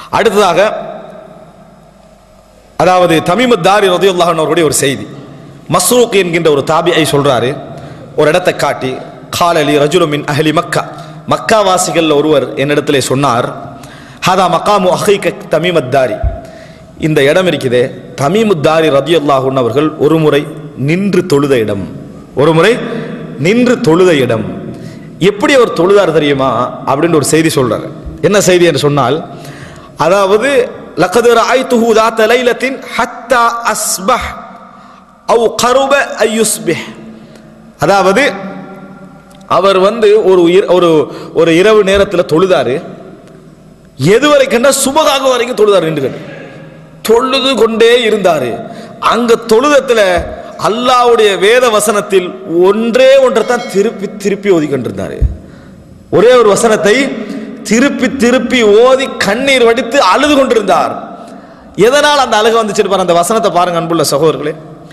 அடுத்ததாக அதாவது தமிமத் தாரி ரதியுல்லாஹன் அவருடைய ஒரு செய்தி மஸ்ரூக் என்கின்ற ஒரு தாபியை சொல்றாரு ஒரு இடத்தை காட்டி காலலி ரஜுலுமின் அஹலி மக்கா மக்கா வாசிகள் ஒருவர் என்னிடத்திலே சொன்னார் ஹதா மக்காமு அஹைக தமிமத் தாரி இந்த இடம் இருக்குதே தமிமுத் தாரி ரதியுல்லாஹன் அவர்கள் ஒரு முறை நின்று தொழுத இடம் ஒரு முறை நின்று தொழுத இடம் எப்படி அவர் தொழுதார் தெரியுமா அப்படின்னு ஒரு செய்தி சொல்றாரு என்ன செய்தி என்று சொன்னால் அதாவது லக்கது ராய்த்துஹு தாத்த லைலத்தின் ஹத்தா அஸ்பஹ் அவு கருப ஐயுஸ்பிஹ் அதாவது அவர் வந்து ஒரு இர- ஒரு ஒரு இரவு நேரத்தில் தொழுதாரு எதுவரை கண்டா சுபகாக வரைக்கும் தொழுதார் நின்று தொழுது கொண்டே இருந்தாரு அங்க தொழுதத்துல அல்லாஹ்வுடைய வேத வசனத்தில் ஒன்றே ஒன்றை தான் திருப்பி திருப்பி ஓதி கொண்டிருந்தாரு ஒரே ஒரு வசனத்தை திருப்பி திருப்பி ஓதி கண்ணீர் வடித்து அழுது கொண்டிருந்தார் எதனால் அந்த அழுக வந்துச்சு பாருங்க அந்த வசனத்தை பாருங்க அன்புள்ள சகோதரர்களே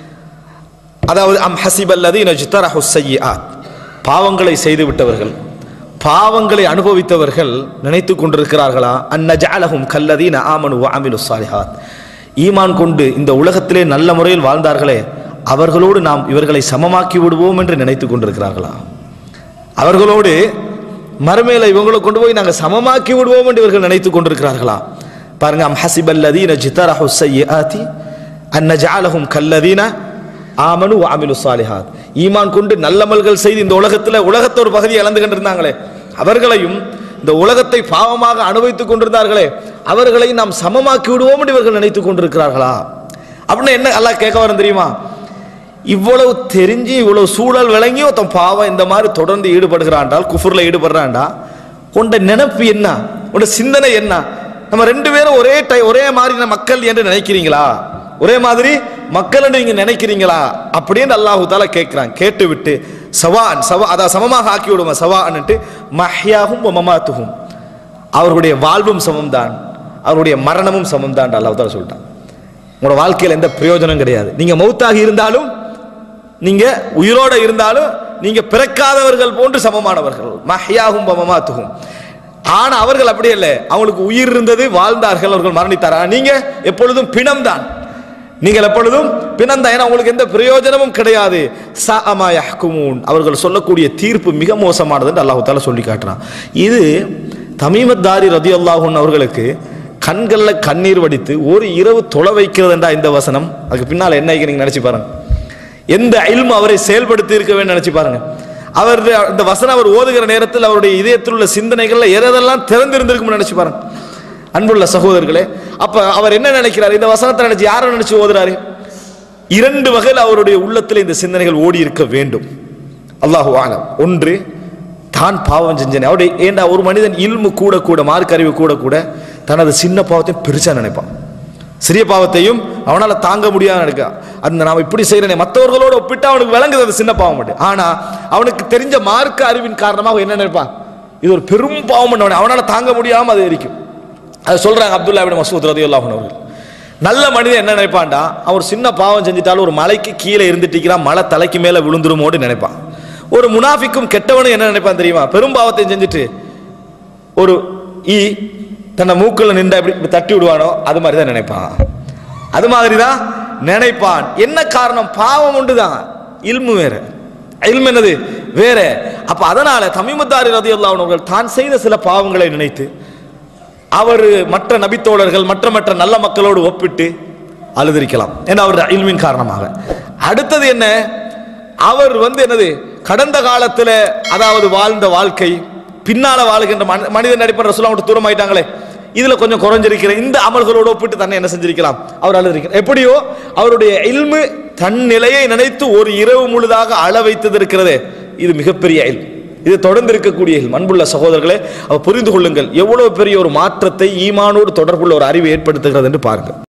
அதாவது அம் ஹசிபல்லதி நஜ்தரஹு ஸய்யிஆத் பாவங்களை செய்து விட்டவர்கள் பாவங்களை அனுபவித்தவர்கள் நினைத்து கொண்டிருக்கிறார்களா அன்னஜஅலஹும் கல்லதீன ஆமனு வ அமிலு ஸாலிஹாத் ஈமான் கொண்டு இந்த உலகத்திலே நல்ல முறையில் வாழ்ந்தார்களே அவர்களோடு நாம் இவர்களை சமமாக்கி விடுவோம் என்று நினைத்து கொண்டிருக்கிறார்களா அவர்களோடு மறுமையில இவங்களை கொண்டு போய் நாங்கள் சமமாக்கி விடுவோம் என்று இவர்கள் நினைத்து கொண்டிருக்கிறார்களா பாருங்க அம் ஹசிபல்லதீன ஜித்தரஹு ஸய்யிஆத்தி அன் நஜஅலஹும் கல்லதீன ஆமனு வ அமிலு ஸாலிஹாத் ஈமான் கொண்டு நல்லமல்கள் செய்து இந்த உலகத்துல உலகத்தை ஒரு பகுதியை இழந்து கொண்டிருந்தாங்களே அவர்களையும் இந்த உலகத்தை பாவமாக அனுபவித்துக் கொண்டிருந்தார்களே அவர்களை நாம் சமமாக்கி விடுவோம் என்று இவர்கள் நினைத்துக் கொண்டிருக்கிறார்களா அப்படின்னு என்ன அல்லாஹ் கேட்க வரும் தெரியுமா இவ்வளவு தெரிஞ்சு இவ்வளவு சூழல் விளங்கி ஒருத்தன் பாவம் இந்த மாதிரி தொடர்ந்து ஈடுபடுகிறான்டால் குஃபுர்ல ஈடுபடுறான்டா உண்ட நினைப்பு என்ன உண்ட சிந்தனை என்ன நம்ம ரெண்டு பேரும் ஒரே டை ஒரே மாதிரி மக்கள் என்று நினைக்கிறீங்களா ஒரே மாதிரி மக்கள் என்று நீங்க நினைக்கிறீங்களா அப்படின்னு அல்லாஹு தாலா கேட்கிறான் கேட்டு விட்டு சவான் சவா அதான் சமமாக ஆக்கி விடுவோம் சவான்ட்டு மஹ்யாகும் மமாத்துகும் அவர்களுடைய வாழ்வும் சமம்தான் அவருடைய மரணமும் சமம்தான் அல்லாஹ் தாலா சொல்லிட்டான் உங்களோட வாழ்க்கையில் எந்த பிரயோஜனம் கிடையாது நீங்க மௌத்தாகி இருந்தாலும் நீங்க உயிரோட இருந்தாலும் நீங்க பிறக்காதவர்கள் போன்று சமமானவர்கள் மஹ்யாகும் பமமாத்துகும் ஆனா அவர்கள் அப்படி இல்லை அவங்களுக்கு உயிர் இருந்தது வாழ்ந்தார்கள் அவர்கள் மரணித்தார் ஆனா நீங்க எப்பொழுதும் பிணம்தான் நீங்கள் எப்பொழுதும் பிணம்தான் ஏன்னா உங்களுக்கு எந்த பிரயோஜனமும் கிடையாது சஅமா யஹ்குமூன் அவர்கள் சொல்லக்கூடிய தீர்ப்பு மிக மோசமானது என்று அல்லாஹ் தாலா சொல்லி காட்டுறான் இது தமீமத்தாரி ரதி அல்லாஹூன் அவர்களுக்கு கண்களில் கண்ணீர் வடித்து ஒரு இரவு தொலை வைக்கிறதுண்டா இந்த வசனம் அதுக்கு பின்னால் என்ன நீங்க நினைச்சு பாருங்க எந்த இல்மு அவரை செயல்படுத்தி இருக்க வேண்டும் நினைச்சு பாருங்க அவர் இந்த வசனம் அவர் ஓதுகிற நேரத்தில் அவருடைய இதயத்தில் உள்ள சிந்தனைகள்ல எதெல்லாம் திறந்திருந்திருக்கும்னு நினைச்சு பாருங்க அன்புள்ள சகோதரர்களே அப்ப அவர் என்ன நினைக்கிறார் இந்த வசனத்தை நினைச்சு யாரை நினைச்சு ஓதுறாரு இரண்டு வகையில் அவருடைய உள்ளத்தில் இந்த சிந்தனைகள் ஓடி இருக்க வேண்டும் அல்லாஹு ஆலம் ஒன்று தான் பாவம் செஞ்சேன் அவருடைய ஏண்டா ஒரு மனிதன் இல்மு கூட கூட மார்க் அறிவு கூட கூட தனது சின்ன பாவத்தையும் பெருசா நினைப்பான் சிறிய பாவத்தையும் அவனால தாங்க முடியாத நினைக்க அந்த நாம் இப்படி செய்யறேனே மற்றவர்களோட ஒப்பிட்டு அவனுக்கு விளங்குது அது சின்ன பாவம் மட்டும் ஆனா அவனுக்கு தெரிஞ்ச மார்க்க அறிவின் காரணமாக என்ன நினைப்பான் இது ஒரு பெரும் பாவம் பண்ணவனே அவனால தாங்க முடியாம அது இருக்கும் அது சொல்றாங்க அப்துல்லா இப்னு மசூத் ரதியுல்லாஹு அவர்கள் நல்ல மனிதன் என்ன நினைப்பான்டா அவர் சின்ன பாவம் செஞ்சுட்டாலும் ஒரு மலைக்கு கீழே இருந்துட்டு மலை தலைக்கு மேல விழுந்துருமோடு நினைப்பான் ஒரு முனாஃபிக்கும் கெட்டவனும் என்ன நினைப்பான் தெரியுமா பெரும் பாவத்தை செஞ்சுட்டு ஒரு ஈ தன்னை மூக்கில் நின்றா இப்படி இப்படி தட்டி விடுவானோ அது மாதிரி தான் நினைப்பான் அது மாதிரி தான் நினைப்பான் என்ன காரணம் பாவம் உண்டு தான் இல்மு வேற இல்மு என்னது வேற அப்ப அதனால தமிமுத்தாரி ரதி அவர்கள் தான் செய்த சில பாவங்களை நினைத்து அவர் மற்ற நபித்தோழர்கள் மற்ற மற்ற நல்ல மக்களோடு ஒப்பிட்டு அழுதிருக்கலாம் ஏன்னா அவர் இல்மின் காரணமாக அடுத்தது என்ன அவர் வந்து என்னது கடந்த காலத்துல அதாவது வாழ்ந்த வாழ்க்கை பின்னால வாழ்கின்ற மனி- மனிதன் அடிப்படை ரசூலா விட்டு தூரம் ஆயிட்டாங்களே இதுல கொஞ்சம் குறைஞ்சிருக்கிற இந்த அமல்களோடு ஒப்பிட்டு தன்னை என்ன செஞ்சிருக்கலாம் அவர் அழுதிருக்கிறார் எப்படியோ அவருடைய இல்மு தன் நிலையை நினைத்து ஒரு இரவு முழுதாக அழ வைத்தது இருக்கிறதே இது மிகப்பெரிய இல்ம் இது தொடர்ந்து இருக்கக்கூடிய இல்ம். அன்புள்ள சகோதரர்களே அவர் புரிந்து கொள்ளுங்கள் எவ்வளவு பெரிய ஒரு மாற்றத்தை ஈமானோடு தொடர்புள்ள ஒரு அறிவை ஏற்படுத்துகிறது என்று பாருங்கள்